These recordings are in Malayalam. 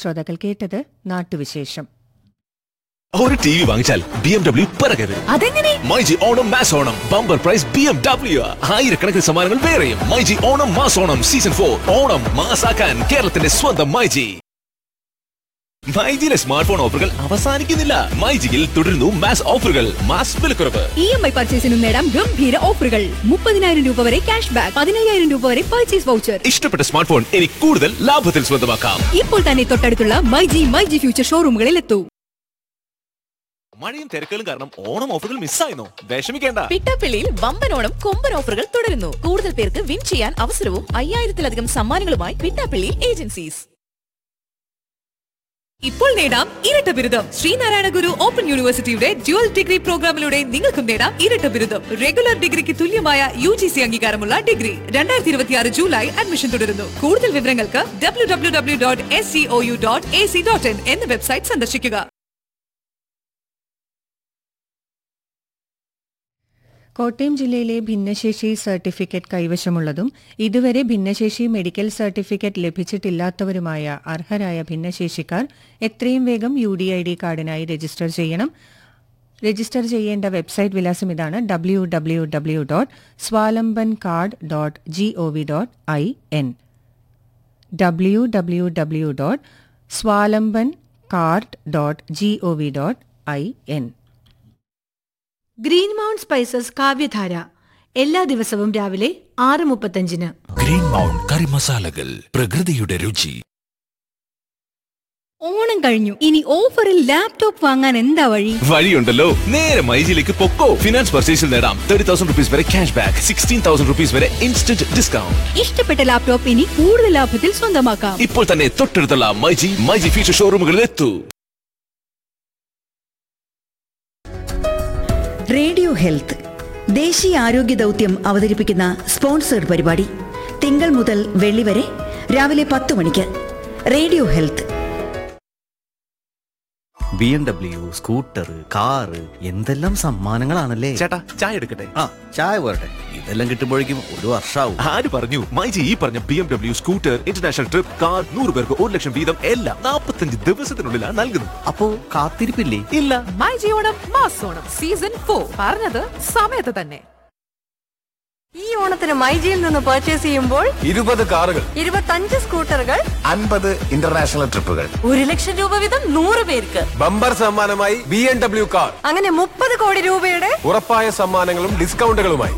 ശ്രോതാക്കൾ കേട്ടത് നാട്ടുവിശേഷം ഒരു ടി വി വാങ്ങിച്ചാൽ ബി എം ഡബ്ല്യു പിറകരുത് അതെങ്ങനെ myG Onam mass Onam bumper prize B M W ആയിരക്കണക്കിന് സമ്മാനങ്ങൾ വേറെയും myG Onam mass Onam season for Onam മാസാക്കാൻ കേരളത്തിന്റെ സ്വന്തം മൈജി മൈജിയിലെ സ്മാർട്ട് ഫോൺ ഓഫറുകൾ അവസാനിക്കുന്നില്ല മൈജിയിൽ തുടരുന്നു മാസ് ഓഫറുകൾ മാസ് വിലക്കുറവ് ഇ എം ഐ പർച്ചേസിനും നേടാം ഗംഭീര ഓഫറുകൾ മുപ്പതിനായിരം രൂപ വരെ ക്യാഷ് ബാക്ക് പതിനയ്യായിരം രൂപ വരെ പർച്ചേസ് വൗച്ചർ ഇഷ്ടപ്പെട്ട സ്മാർട്ട് ഫോൺ ഇനി കൂടുതൽ ലാഭത്തിൽ സ്വന്തമാക്കാം ഇപ്പോൾ തന്നെ തൊട്ടടുത്തുള്ള മൈജി മൈജി ഫ്യൂച്ചർ ഷോറൂമുകളിൽ എത്തൂ മഴയും തിരക്കുകളും കാരണം ഓണം ഓഫറുകൾ മിസ്സായിരുന്നു വിഷമിക്കേണ്ട പിട്ടാപ്പിള്ളിയിൽ വമ്പനോണം കൊമ്പൻ ഓഫറുകൾ തുടരുന്നു കൂടുതൽ പേർക്ക് വിൻ ചെയ്യാൻ അവസരവും അയ്യായിരത്തിലധികം സമ്മാനങ്ങളുമായി പിട്ടാപ്പിള്ളി ഏജൻസീസ് ഇപ്പോൾ നേടാം ഇരട്ട ബിരുദം ശ്രീനാരായണ ഗുരു ഓപ്പൺ യൂണിവേഴ്സിറ്റിയുടെ ഡ്യുവൽ ഡിഗ്രി പ്രോഗ്രാമിലൂടെ നിങ്ങൾക്കും നേടാം ഇരട്ട ബിരുദം റെഗുലർ ഡിഗ്രിക്ക് തുല്യമായ യു ജി സി അംഗീകാരമുള്ള ഡിഗ്രി രണ്ടായിരത്തി ഇരുപത്തിയാറ് ജൂലൈ അഡ്മിഷൻ തുടരുന്നു കൂടുതൽ വിവരങ്ങൾക്ക് W W W dot S C O U dot A C dot in എന്ന വെബ്സൈറ്റ് സന്ദർശിക്കുക കോട്ടയം ജില്ലയിലെ ഭിന്നശേഷി സർട്ടിഫിക്കറ്റ് കൈവശമുള്ളതും ഇതുവരെ ഭിന്നശേഷി മെഡിക്കൽ സർട്ടിഫിക്കറ്റ് ലഭിച്ചിട്ടില്ലാത്തവരുമായ അർഹരായ ഭിന്നശേഷിക്കാർ എത്രയും വേഗം യു ഡി ഐ ഡി കാർഡിനായി രജിസ്റ്റർ ചെയ്യണം രജിസ്റ്റർ ചെയ്യേണ്ട വെബ്സൈറ്റ് വിലാസം ഇതാണ് W W W dot Swavlamban card dot G O V dot I N W W W dot Swavlamban card dot G O V dot I N green mount spices Kavyadhara എല്ലാ ദിവസവും രാവിലെ ആറ് മുപ്പത്തഞ്ചിന് ഗ്രീൻ മൗണ്ട് കറി മസാലകൾ പ്രകൃതിയുടെ രുചി ഓണം കഴിഞ്ഞു ഇനി ഓഫറിൽ ലാപ്ടോപ്പ് വാങ്ങാൻ എന്താ വഴി വഴിയുണ്ടല്ലോ നേരെ മൈജിയിലേക്ക് പൊക്കോ ഫിനാൻസ് പർച്ചേസിൽ നേടാം തേർട്ടി തൗസൻഡ് റുപ്പീസ് വരെ cash back sixteen thousand rupees വരെ ഇൻസ്റ്റന്റ് ഡിസ്കൗണ്ട് ഇഷ്ടപ്പെട്ട ലാപ്ടോപ്പ് ഇനി കൂടുതൽ ലാഭത്തിൽ സ്വന്തമാക്കാം ഇപ്പോൾ തന്നെ തൊട്ടടുത്തുള്ള മൈജി മൈജി ഫീച്ചർ ഷോറൂമുകളിൽ എത്തൂ റേഡിയോ ഹെൽത്ത് ദേശീയ ആരോഗ്യ ദൗത്യം അവതരിപ്പിക്കുന്ന സ്പോൺസേഡ് പരിപാടി തിങ്കൾ മുതൽ വെള്ളി വരെ രാവിലെ പത്ത് മണിക്ക് radio health B M W scooter car എന്തെല്ലാം സമ്മാനങ്ങളാണല്ലേ ചേട്ടാ ചായ എടുക്കട്ടെ ആ ചായ പോരട്ടെ ഇതെല്ലാം കിട്ടുമ്പോഴേക്കും ഒരു വർഷാവും ആര് പറഞ്ഞു മൈജി ഈ പറഞ്ഞ B M W scooter international trip car നൂറ് പേർക്ക് ഒരു ലക്ഷം വീതം എല്ലാം നാൽപ്പത്തഞ്ച് ദിവസത്തിനുള്ളിലാണ് നൽകുന്നത് അപ്പോ കാത്തിരിപ്പില്ലേ ഇല്ല myG Onam mass Onam season for പറഞ്ഞത് സമയത്ത് തന്നെ ഈ ഓണത്തിന് മൈജിയിൽ നിന്ന് പർച്ചേസ് ചെയ്യുമ്പോൾ ഇരുപത് കാറുകൾ ഇരുപത്തഞ്ച് സ്കൂട്ടറുകൾ അൻപത് ഇന്റർനാഷണൽ ട്രിപ്പുകൾ ഒരു ലക്ഷം രൂപ വീതം നൂറ് പേർക്ക് ബമ്പർ സമ്മാനമായി ബി എം ഡബ്ല്യു കാർ അങ്ങനെ മുപ്പത് കോടി രൂപയുടെ ഉറപ്പായ സമ്മാനങ്ങളും ഡിസ്കൗണ്ടുകളുമായി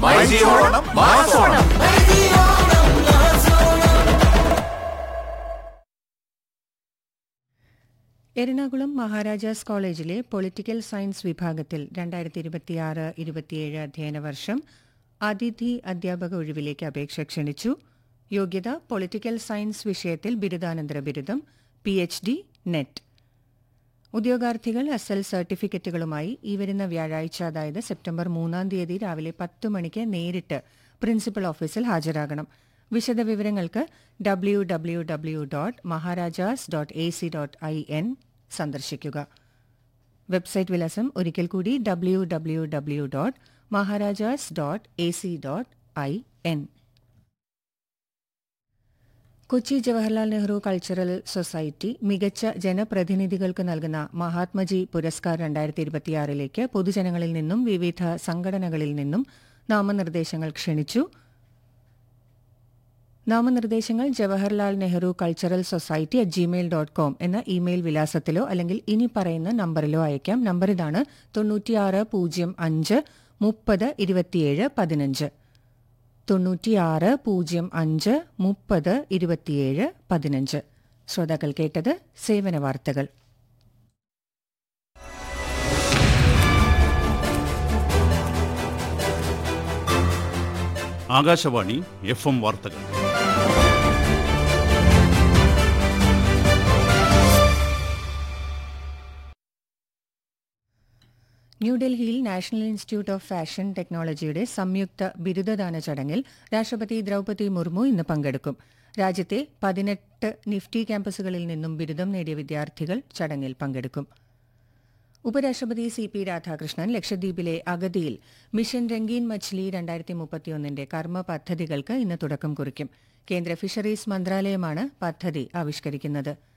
എറണാകുളം മഹാരാജാസ് കോളേജിലെ പൊളിറ്റിക്കൽ സയൻസ് വിഭാഗത്തിൽ രണ്ടായിരത്തി ഇരുപത്തിയാറ് ഇരുപത്തിയേഴ് അധ്യയന വർഷം അതിഥി അധ്യാപക ഒഴിവിലേക്ക് അപേക്ഷ ക്ഷണിച്ചു യോഗ്യത പൊളിറ്റിക്കൽ സയൻസ് വിഷയത്തിൽ ബിരുദാനന്തര ബിരുദം പി എച്ച് ഡി നെറ്റ് ഉദ്യോഗാർത്ഥികൾ എസ് എൽ സർട്ടിഫിക്കറ്റുകളുമായി ഈ വരുന്ന വ്യാഴാഴ്ച അതായത് സെപ്റ്റംബർ മൂന്നാം തീയതി രാവിലെ പത്ത് മണിക്ക് നേരിട്ട് പ്രിൻസിപ്പൽ ഓഫീസിൽ ഹാജരാകണം വിശദവിവരങ്ങൾക്ക് W W W dot Maharajas dot A C dot I N സന്ദർശിക്കുക വെബ്സൈറ്റ് വിലാസം ഒരിക്കൽ കൂടി W W W dot Maharajas dot A C dot I N Kochi Jawaharlal Nehru cultural society മികച്ച ജനപ്രതിനിധികൾക്ക് നൽകുന്ന മഹാത്മജി പുരസ്കാർ രണ്ടായിരത്തി ഇരുപത്തിയാറിലേക്ക് പൊതുജനങ്ങളിൽ നിന്നും വിവിധ സംഘടനകളിൽ നിന്നും നാമനിർദ്ദേശങ്ങൾ ക്ഷണിച്ചു നാമനിർദ്ദേശങ്ങൾ Jawaharlal Nehru cultural society at Gmail dot com എന്ന ഇമെയിൽ വിലാസത്തിലോ അല്ലെങ്കിൽ ഇനി പറയുന്ന നമ്പറിലോ അയക്കാം നമ്പർ ഇതാണ് തൊണ്ണൂറ്റിയാറ് പൂജ്യം അഞ്ച് മുപ്പത് ഇരുപത്തിയേഴ് പതിനഞ്ച് തൊണ്ണൂറ്റിയാറ് പൂജ്യം അഞ്ച് മുപ്പത് ഇരുപത്തിയേഴ് പതിനഞ്ച് ശ്രോതാക്കൾ കേട്ടത് സേവന വാർത്തകൾ ആകാശവാണി എഫ് എം വാർത്തകൾ ന്യൂഡൽഹിയിൽ നാഷണൽ ഇൻസ്റ്റിറ്റ്യൂട്ട് ഓഫ് ഫാഷൻ ടെക്നോളജിയുടെ സംയുക്ത ബിരുദദാന ചടങ്ങിൽ രാഷ്ട്രപതി ദ്രൗപദി മുർമു ഇന്ന് പങ്കെടുക്കും രാജ്യത്തെ പതിനെട്ട് നിഫ്റ്റി ക്യാമ്പസുകളിൽ നിന്നും ബിരുദം നേടിയ വിദ്യാർത്ഥികൾ ചടങ്ങിൽ പങ്കെടുക്കും ഉപരാഷ്ട്രപതി സി പി രാധാകൃഷ്ണൻ ലക്ഷദ്വീപിലെ അഗതിയിൽ മിഷൻ രംഗീൻ മച്ച്ലി രണ്ടായിരത്തി മുപ്പത്തിയൊന്നിന്റെ കർമ്മ പദ്ധതികൾക്ക് ഇന്ന് തുടക്കം കുറിക്കും കേന്ദ്ര ഫിഷറീസ് മന്ത്രാലയമാണ് പദ്ധതി ആവിഷ്കരിക്കുന്നത്